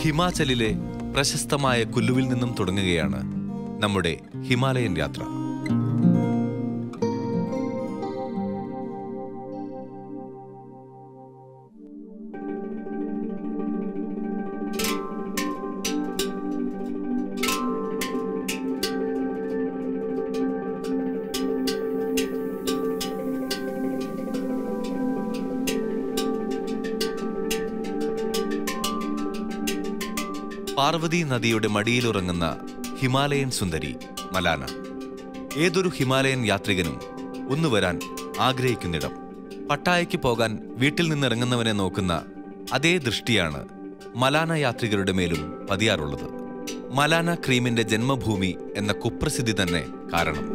ഹിമാചലിലെ പ്രശസ്തമായ കുല്ലുവിൽ നിന്നും തുടങ്ങുകയാണ് നമ്മുടെ ഹിമാലയൻ യാത്ര പാർവതി നദിയുടെ മടിയിലുറങ്ങുന്ന ഹിമാലയൻ സുന്ദരി മലാന ഏതൊരു ഹിമാലയൻ യാത്രികനും ഒന്നു വരാൻ ആഗ്രഹിക്കുന്നിടം പട്ടായയ്ക്ക് പോകാൻ വീട്ടിൽ നിന്നിറങ്ങുന്നവനെ നോക്കുന്ന അതേ ദൃഷ്ടിയാണ് മലാന യാത്രികരുടെ മേലും പതിയാറുള്ളത് മലാന ക്രീമിന്റെ ജന്മഭൂമി എന്ന കുപ്രസിദ്ധി തന്നെ കാരണം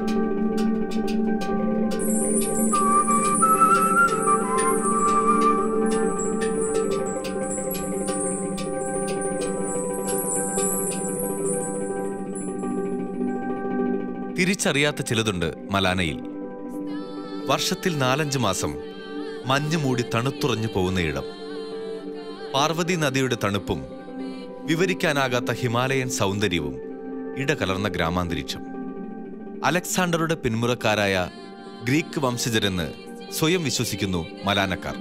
തിരിച്ചറിയാത്ത ചിലതുണ്ട് മലാനയിൽ വർഷത്തിൽ നാലഞ്ച് മാസം മഞ്ഞ് മൂടി തണുത്തുറഞ്ഞു പോകുന്ന ഇടം പാർവതി നദിയുടെ തണുപ്പും വിവരിക്കാനാകാത്ത ഹിമാലയൻ സൗന്ദര്യവും ഇടകലർന്ന ഗ്രാമാന്തരീക്ഷം അലക്സാണ്ടറുടെ പിന്മുറക്കാരായ ഗ്രീക്ക് വംശജരെന്ന് സ്വയം വിശ്വസിക്കുന്നു മലാനക്കാർ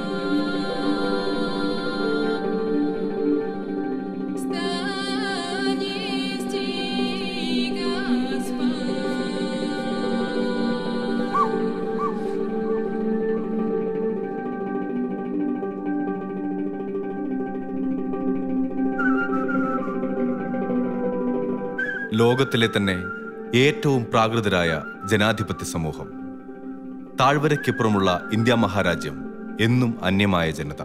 Stanie ściga ലോകത്തിലെ തന്നെ ഏറ്റവും പ്രാകൃതരായ ജനാധിപത്യ സമൂഹം താഴ്വരയ്ക്കിപ്പുറമുള്ള ഇന്ത്യ മഹാരാജ്യം എന്നും അന്യമായ ജനത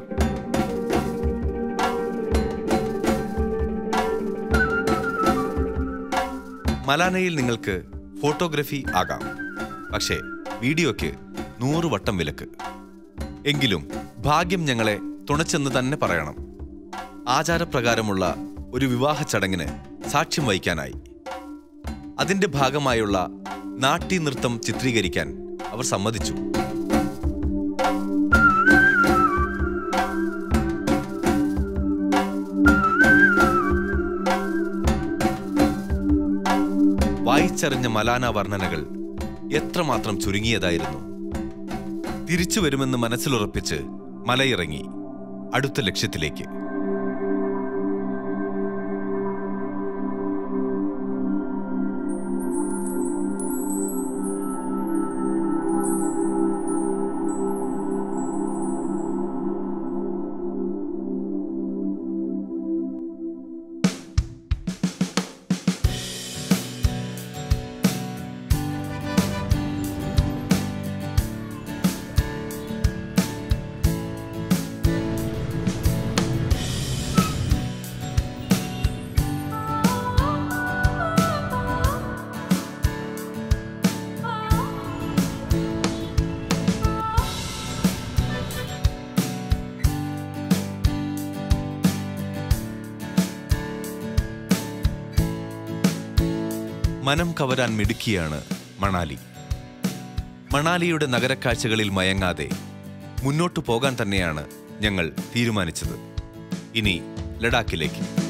മലാനയിൽ നിങ്ങൾക്ക് ഫോട്ടോഗ്രഫി ആകാം പക്ഷേ വീഡിയോയ്ക്ക് നൂറ് വട്ടം വിലക്ക് എങ്കിലും ഭാഗ്യം ഞങ്ങളെ തുണച്ചെന്ന് തന്നെ പറയണം ആചാരപ്രകാരമുള്ള ഒരു വിവാഹ ചടങ്ങിന് സാക്ഷ്യം വഹിക്കാനായി അതിന്റെ ഭാഗമായുള്ള നാട്യ നൃത്തം ചിത്രീകരിക്കാൻ അവർ സമ്മതിച്ചു വായിച്ചറിഞ്ഞ മലാന വർണ്ണനകൾ എത്രമാത്രം ചുരുങ്ങിയതായിരുന്നു തിരിച്ചു വരുമെന്ന് മനസ്സിലുറപ്പിച്ച് മലയിറങ്ങി അടുത്ത ലക്ഷ്യത്തിലേക്ക് മനം കവരാൻ മിടുക്കിയാണ് മണാലി മണാലിയുടെ നഗരക്കാഴ്ചകളിൽ മയങ്ങാതെ മുന്നോട്ടു പോകാൻ തന്നെയാണ് ഞങ്ങൾ തീരുമാനിച്ചത് ഇനി ലഡാക്കിലേക്ക്